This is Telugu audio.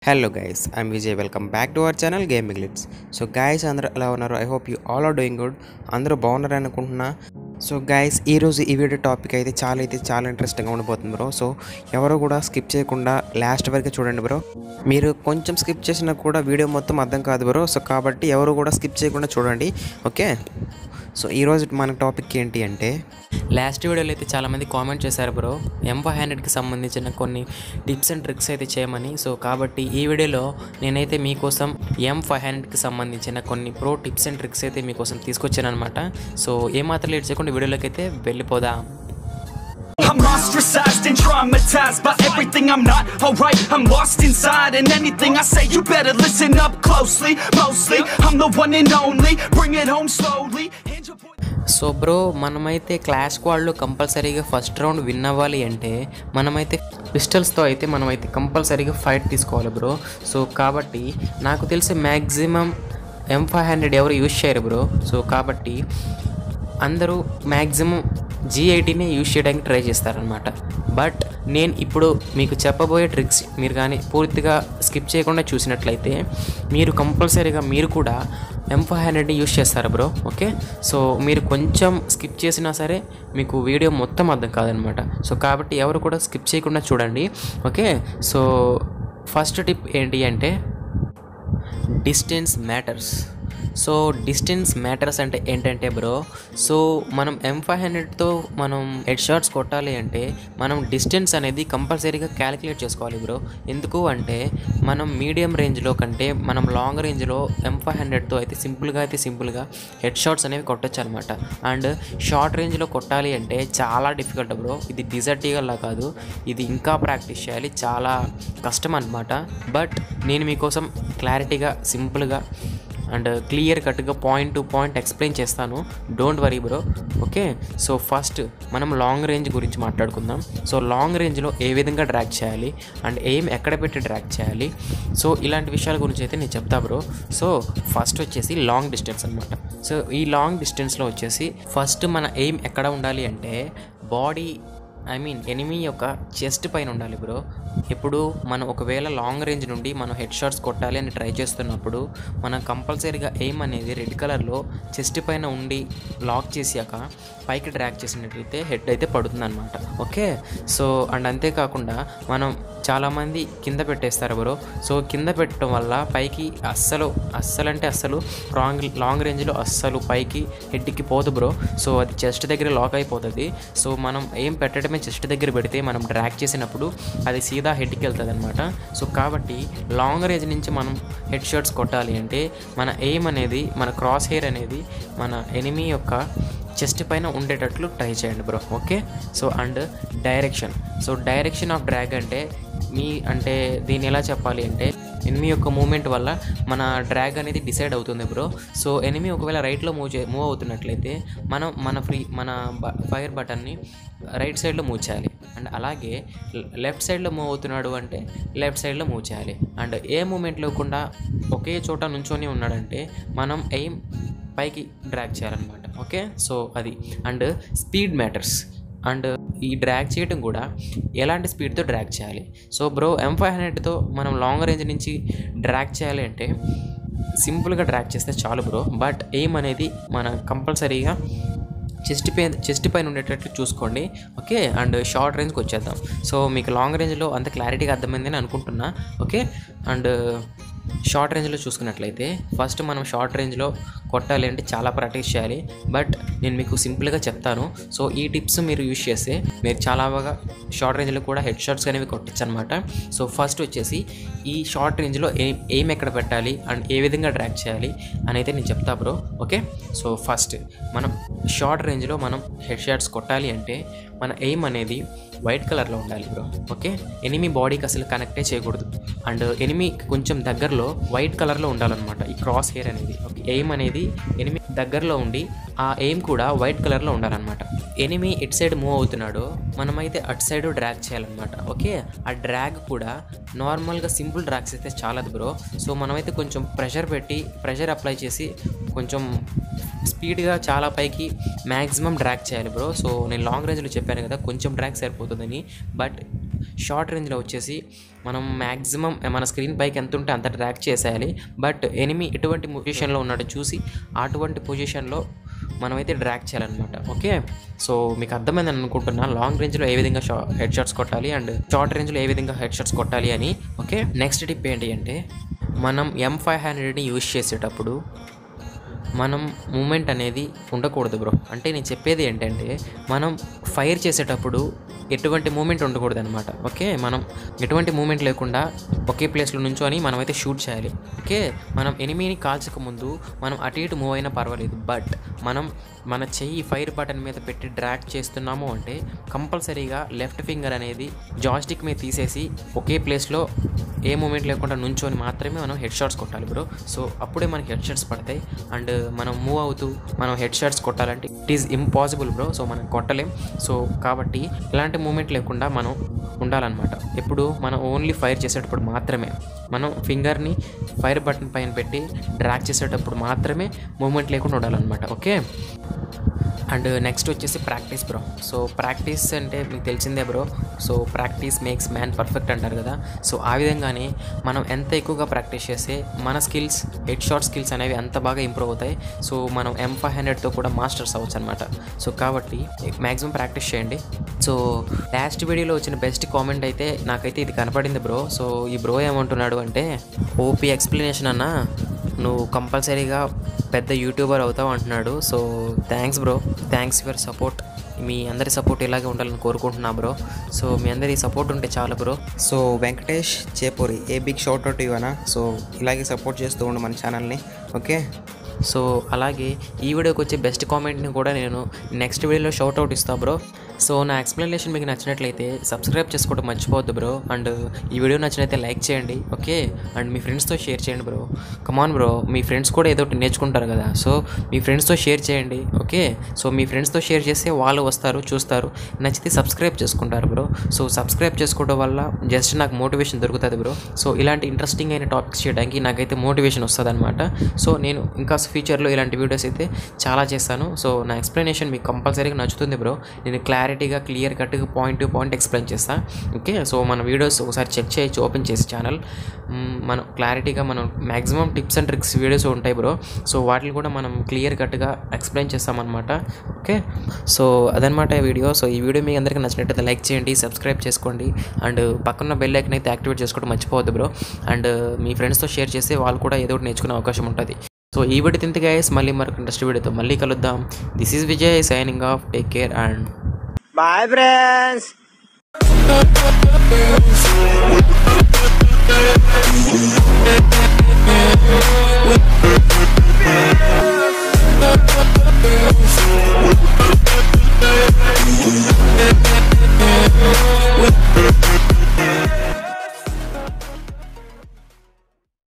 Hello guys I'm Vijay welcome back to our channel game మిగ్లిట్స్ సో గైస్ అందరూ ఎలా ఉన్నారు I hope you all are doing good అందరూ బాగున్నారు అనుకుంటున్నా సో గైస్ ఈరోజు ఈ వీడియో టాపిక్ అయితే చాలా అయితే చాలా ఇంట్రెస్టింగ్గా ఉండిపోతుంది బ్రో సో ఎవరు కూడా స్కిప్ చేయకుండా లాస్ట్ వరకు చూడండి బ్రో మీరు కొంచెం స్కిప్ చేసినా కూడా వీడియో మొత్తం అర్థం కాదు బ్రో సో కాబట్టి ఎవరు కూడా స్కిప్ చేయకుండా చూడండి ఓకే సో ఈరోజు మన టాపిక్ ఏంటి అంటే లాస్ట్ వీడియోలో అయితే చాలామంది కామెంట్ చేశారు బ్రో ఎం ఫైవ్ హండ్రెడ్కి సంబంధించిన కొన్ని టిప్స్ అండ్ ట్రిక్స్ అయితే చేయమని సో కాబట్టి ఈ వీడియోలో నేనైతే మీకోసం ఎం ఫైవ్ హండ్రెడ్కి సంబంధించిన కొన్ని ప్రో టిప్స్ అండ్ ట్రిక్స్ అయితే మీకోసం తీసుకొచ్చాను అనమాట సో ఏమాత్రం లేట్ చేయకుండా వీడియోలోకి అయితే వెళ్ళిపోదాం I'm ostracized and traumatized by everything I'm not alright. I'm lost inside, and anything I say, you better listen up closely. Mostly, I'm the one and only. Bring it home slowly. Hand your boy- so bro మనమైతే క్లాష్ వాళ్ళు కంపల్సరీగా ఫస్ట్ రౌండ్ విన్ అవ్వాలి అంటే మనమైతే పిస్టల్స్తో అయితే మనమైతే కంపల్సరీగా ఫైట్ తీసుకోవాలి బ్రో సో కాబట్టి నాకు తెలిసి మ్యాక్సిమం ఎం ఫైవ్ హండ్రెడ్ ఎవరు యూజ్ చేయరు బ్రో సో కాబట్టి అందరూ మ్యాక్సిమం జీ ఎయిటీనే యూజ్ చేయడానికి ట్రై చేస్తారనమాట బట్ నేను ఇప్పుడు మీకు చెప్పబోయే ట్రిక్స్ మీరు కానీ పూర్తిగా స్కిప్ చేయకుండా చూసినట్లయితే మీరు కంపల్సరీగా మీరు కూడా ఎం ఫైవ్ హండ్రెడ్ని యూజ్ చేస్తారు బ్రో ఓకే సో మీరు కొంచెం స్కిప్ చేసినా సరే మీకు వీడియో మొత్తం అర్థం కాదనమాట సో కాబట్టి ఎవరు కూడా స్కిప్ చేయకుండా చూడండి ఓకే సో ఫస్ట్ టిప్ ఏంటి అంటే distance matters so distance matters అంటే ఏంటంటే బ్రో సో మనం ఎం ఫైవ్ హండ్రెడ్తో మనం హెడ్ షాట్స్ కొట్టాలి అంటే మనం డిస్టెన్స్ అనేది కంపల్సరీగా క్యాలిక్యులేట్ చేసుకోవాలి బ్రో ఎందుకు అంటే మనం మీడియం రేంజ్లో కంటే మనం లాంగ్ రేంజ్లో ఎం ఫైవ్ హండ్రెడ్తో అయితే సింపుల్గా అయితే సింపుల్గా హెడ్ షాట్స్ అనేవి కొట్టచ్చు అనమాట అండ్ షార్ట్ రేంజ్లో కొట్టాలి అంటే చాలా డిఫికల్ట్ బ్రో ఇది డిజర్ట్ ఈగల్లా కాదు ఇది ఇంకా ప్రాక్టీస్ చేయాలి చాలా కష్టం అనమాట బట్ నేను మీకోసం క్లారిటీగా సింపుల్గా అండ్ క్లియర్ కట్గా పాయింట్ టు పాయింట్ ఎక్స్ప్లెయిన్ చేస్తాను don't worry bro okay so first మనం లాంగ్ రేంజ్ గురించి మాట్లాడుకుందాం సో లాంగ్ రేంజ్లో ఏ విధంగా డ్రాక్ చేయాలి అండ్ ఎయిమ్ ఎక్కడ పెట్టి డ్రాక్ చేయాలి సో ఇలాంటి విషయాల గురించి అయితే నేను చెప్తా బ్రో సో ఫస్ట్ వచ్చేసి లాంగ్ డిస్టెన్స్ అనమాట సో ఈ లాంగ్ డిస్టెన్స్లో వచ్చేసి ఫస్ట్ మన ఎయిమ్ ఎక్కడ ఉండాలి అంటే బాడీ ఐ మీన్ ఎనిమీ యొక్క చెస్ట్ పైన ఉండాలి బ్రో ఇప్పుడు మనం ఒకవేళ లాంగ్ రేంజ్ నుండి మనం హెడ్ షాట్స్ కొట్టాలి అని ట్రై చేస్తున్నప్పుడు మనం కంపల్సరీగా ఎయిమ్ అనేది రెడ్ కలర్లో చెస్ట్ పైన ఉండి లాక్ చేసాక పైకి డ్రాక్ చేసినట్లయితే హెడ్ అయితే పడుతుందన్నమాట ఓకే సో అండ్ అంతేకాకుండా మనం చాలామంది కింద పెట్టేస్తారు బ్రో సో కింద పెట్టడం వల్ల పైకి అస్సలు అస్సలు అంటే అస్సలు లాంగ్ లాంగ్ రేంజ్లో అస్సలు పైకి హెడ్కి పోదు బ్రో సో అది చెస్ట్ దగ్గర లాక్ అయిపోతుంది సో మనం ఏం పెట్టడమే చెస్ట్ దగ్గర పెడితే మనం డ్రాక్ చేసినప్పుడు అది సీదా హెడ్కి వెళ్తుంది అనమాట సో కాబట్టి లాంగ్ రేంజ్ నుంచి మనం హెడ్ షాట్స్ కొట్టాలి అంటే మన ఎయిమ్ అనేది మన క్రాస్ హెయిర్ అనేది మన ఎనిమీ యొక్క చెస్ట్ పైన ఉండేటట్లు ట్రై చేయండి bro okay so and direction so direction of drag అంటే మీ అంటే దీన్ని ఎలా చెప్పాలి అంటే ఎనిమి యొక్క మూమెంట్ వల్ల మన డ్రాగ్ అనేది డిసైడ్ అవుతుంది బ్రో సో ఎనిమి ఒకవేళ రైట్లో మూవ్ చే మూవ్ అవుతున్నట్లయితే మనం మన ఫ్రీ మన ఫైర్ బటన్ని రైట్ సైడ్లో మూవ్ చేయాలి అండ్ అలాగే లెఫ్ట్ సైడ్లో మూవ్ అవుతున్నాడు అంటే లెఫ్ట్ సైడ్లో మూవ్ చేయాలి అండ్ ఏ మూమెంట్ లేకుండా ఒకే చోట నుంచొని ఉన్నాడంటే మనం ఎయిమ్ పైకి డ్రాగ్ చేయాలన్నమాట ఓకే సో అది అండ్ స్పీడ్ మ్యాటర్స్ అండ్ ఈ డ్రాగ్ చేయడం కూడా ఎలాంటి స్పీడ్తో డ్రాగ్ చేయాలి సో బ్రో ఎం ఫైవ్ హండ్రెడ్తో మనం లాంగ్ రేంజ్ నుంచి డ్రాగ్ చేయాలి అంటే సింపుల్గా డ్రాగ్ చేస్తే చాలు బ్రో బట్ ఎయిమ్ అనేది మన కంపల్సరీగా చెస్ట్ పై చెస్ట్ పైన ఉండేటట్లు చూసుకోండి ఓకే అండ్ షార్ట్ రేంజ్కి వచ్చేద్దాం సో మీకు లాంగ్ రేంజ్లో అంత క్లారిటీగా అర్థమైందని అనుకుంటున్నా ఓకే అండ్ షార్ట్ రేంజ్లో చూసుకున్నట్లయితే ఫస్ట్ మనం షార్ట్ రేంజ్లో కొట్టాలి అంటే చాలా ప్రాక్టీస్ చేయాలి బట్ నేను మీకు సింపుల్గా చెప్తాను సో ఈ టిప్స్ మీరు యూజ్ చేస్తే మీరు చాలా బాగా షార్ట్ రేంజ్లో కూడా హెడ్ షాట్స్ అనేవి కొట్టచ్చు అనమాట సో ఫస్ట్ వచ్చేసి ఈ షార్ట్ రేంజ్లో ఏం ఏం ఎక్కడ పెట్టాలి అండ్ ఏ విధంగా డ్రాక్ చేయాలి అని అయితే నేను చెప్తా బ్రో ఓకే సో ఫస్ట్ మనం షార్ట్ రేంజ్లో మనం హెడ్ షాట్స్ కొట్టాలి అంటే మన ఎయిమ్ అనేది వైట్ కలర్లో ఉండాలి బ్రో ఓకే ఎనిమి బాడీకి అసలు కనెక్టే చేయకూడదు అండ్ ఎనిమి కొంచెం దగ్గరలో వైట్ కలర్లో ఉండాలన్నమాట ఈ క్రాస్ హెయిర్ అనేది ఓకే ఎయిమ్ అనేది ఎనిమి దగ్గరలో ఉండి ఆ ఎయిమ్ కూడా వైట్ కలర్లో ఉండాలన్నమాట ఎనిమి ఇటు సైడ్ మూవ్ అవుతున్నాడో మనమైతే అటు సైడ్ డ్రాగ్ చేయాలన్నమాట ఓకే ఆ డ్రాగ్ కూడా నార్మల్గా సింపుల్ డ్రాగ్స్ అయితే చాలదు బ్రో సో మనమైతే కొంచెం ప్రెషర్ పెట్టి ప్రెషర్ అప్లై చేసి కొంచెం స్పీడ్గా చాలా పైకి మ్యాక్సిమం డ్రాగ్ చేయాలి బ్రో సో నేను లాంగ్ రేంజ్లో చెప్పాను కదా కొంచెం డ్రాగ్ సరిపోతుందని బట్ షార్ట్ రేంజ్లో వచ్చేసి మనం మ్యాక్సిమం మన స్క్రీన్ పైకి ఎంత ఉంటే అంత ట్రాక్ చేసేయాలి బట్ ఎనిమి ఎటువంటి పొజిషన్లో ఉన్నాడో చూసి అటువంటి పొజిషన్లో మనమైతే డ్రాక్ చేయాలన్నమాట ఓకే సో మీకు అర్థమైందని అనుకుంటున్నా లాంగ్ రేంజ్లో ఏ విధంగా షా హెడ్ షాట్స్ కొట్టాలి అండ్ షార్ట్ రేంజ్లో ఏ విధంగా హెడ్ షాట్స్ కొట్టాలి అని ఓకే నెక్స్ట్ టిప్ ఏంటి అంటే మనం ఎం ఫైవ్ హండ్రెడ్ని యూజ్ చేసేటప్పుడు మనం మూమెంట్ అనేది ఉండకూడదు బ్రో అంటే నేను చెప్పేది ఏంటంటే మనం ఫైర్ చేసేటప్పుడు ఎటువంటి మూమెంట్ ఉండకూడదు అనమాట ఓకే మనం ఎటువంటి మూమెంట్ లేకుండా ఒకే ప్లేస్లో నుంచొని మనమైతే షూట్ చేయాలి ఓకే మనం ఎనిమిని కాల్చక ముందు మనం అటు ఇటు మూవ్ అయినా పర్వాలేదు బట్ మనం మన చెయ్యి ఫైర్ బటన్ మీద పెట్టి డ్రాక్ చేస్తున్నాము అంటే కంపల్సరీగా లెఫ్ట్ ఫింగర్ అనేది జాస్టిక్ మీద తీసేసి ఒకే ప్లేస్లో ఏ మూమెంట్ లేకుండా నుంచొని మాత్రమే మనం హెడ్ షాట్స్ కొట్టాలి బ్రో సో అప్పుడే మనకి హెడ్ షాట్స్ పడతాయి అండ్ మనం మూవ్ అవుతూ మనం హెడ్ షాట్స్ కొట్టాలంటే it is impossible bro so మనం కొట్టలేం సో కాబట్టి ఇలాంటి మూమెంట్ లేకుండా మనం ఉండాలన్నమాట ఎప్పుడు మనం ఓన్లీ ఫైర్ చేసేటప్పుడు మాత్రమే మనం ఫింగర్ని ఫైర్ బటన్ పైన పెట్టి డ్రాక్ చేసేటప్పుడు మాత్రమే మూమెంట్ లేకుండా ఉండాలన్నమాట ఓకే అండ్ నెక్స్ట్ వచ్చేసి ప్రాక్టీస్ బ్రో సో ప్రాక్టీస్ అంటే మీకు తెలిసిందే bro so practice makes man perfect అంటారు కదా సో ఆ విధంగానే మనం ఎంత ఎక్కువగా ప్రాక్టీస్ చేస్తే మన స్కిల్స్ హెడ్ షాట్ స్కిల్స్ అనేవి అంత బాగా ఇంప్రూవ్ అవుతాయి సో మనం ఎం ఫైవ్ హండ్రెడ్తో కూడా మాస్టర్స్ అవ్వచ్చు అనమాట సో కాబట్టి మ్యాక్సిమం ప్రాక్టీస్ చేయండి సో లాస్ట్ వీడియోలో వచ్చిన బెస్ట్ కామెంట్ అయితే నాకైతే ఇది కనపడింది బ్రో సో ఈ బ్రో ఏమంటున్నాడు అంటే ఓపీ ఎక్స్ప్లెనేషన్ అన్న నువ్వు కంపల్సరీగా పెద్ద యూట్యూబర్ అవుతావు అంటున్నాడు so thanks bro thanks your support మీ అందరి సపోర్ట్ ఇలాగే ఉండాలని కోరుకుంటున్నా బ్రో సో మీ అందరి సపోర్ట్ ఉంటే చాలు bro so Venkatesh Chepuri A big shout out ఇవ్వనా సో ఇలాగే సపోర్ట్ చేస్తూ ఉండు మన ఛానల్ని ఓకే సో అలాగే ఈ వీడియోకి వచ్చే బెస్ట్ కామెంట్ని కూడా నేను నెక్స్ట్ వీడియోలో షౌట్ అవుట్ ఇస్తా బ్రో సో నా ఎక్స్ప్లెనేషన్ మీకు నచ్చినట్లయితే సబ్స్క్రైబ్ చేసుకోవడం మర్చిపోవద్దు బ్రో అండ్ ఈ వీడియో నచ్చినైతే లైక్ చేయండి ఓకే అండ్ మీ ఫ్రెండ్స్తో షేర్ చేయండి బ్రో కమాన్ బ్రో మీ ఫ్రెండ్స్ కూడా ఏదో ఒకటి నేర్చుకుంటారు కదా సో మీ ఫ్రెండ్స్తో షేర్ చేయండి ఓకే సో మీ ఫ్రెండ్స్తో షేర్ చేస్తే వాళ్ళు వస్తారు చూస్తారు నచ్చితే సబ్స్క్రైబ్ చేసుకుంటారు బ్రో సో సబ్స్క్రైబ్ చేసుకోవడం వల్ల జస్ట్ నాకు మోటివేషన్ దొరుకుతుంది బ్రో సో ఇలాంటి ఇంట్రెస్టింగ్ అయిన టాపిక్స్ చేయడానికి నాకైతే మోటివేషన్ వస్తుంది అనమాట సో నేను ఇంకా ఫ్యూచర్లో ఇలాంటి వీడియోస్ అయితే చాలా చేస్తాను సో నా ఎక్స్ప్లెనేషన్ మీకు కంపల్సరీగా నచ్చుతుంది బ్రో నేను క్లారిటీగా క్లియర్ కట్గా పాయింట్ టు పాయింట్ ఎక్స్ప్లెయిన్ చేస్తాను ఓకే సో మన వీడియోస్ ఒకసారి చెక్ చేయొచ్చు ఓపెన్ చేసి ఛానల్ మనం క్లారిటీగా మనం maximum tips and tricks videos ఉంటాయి బ్రో సో వాటిని కూడా మనం క్లియర్ కట్గా ఎక్స్ప్లెయిన్ చేస్తామన్నమాట ఓకే సో అదనమాట ఈ వీడియో సో ఈ వీడియో మీ అందరికీ నచ్చినట్టయితే లైక్ చేయండి సబ్స్క్రైబ్ చేసుకోండి అండ్ పక్కన బెల్ ఐకన్ అయితే యాక్టివేట్ చేసుకోవడం మర్చిపోవద్దు బ్రో అండ్ మీ ఫ్రెండ్స్తో షేర్ చేస్తే వాళ్ళు కూడా ఏదో ఒకటి నేర్చుకునే అవకాశం ఉంటుంది సో ఈ వీడియో తింత గైస్ మళ్ళీ మరొక ఇంట్రెస్ట్ వీడియోతో మళ్ళీ కలుద్దాం this is Vijay signing off take care and Bye, friends.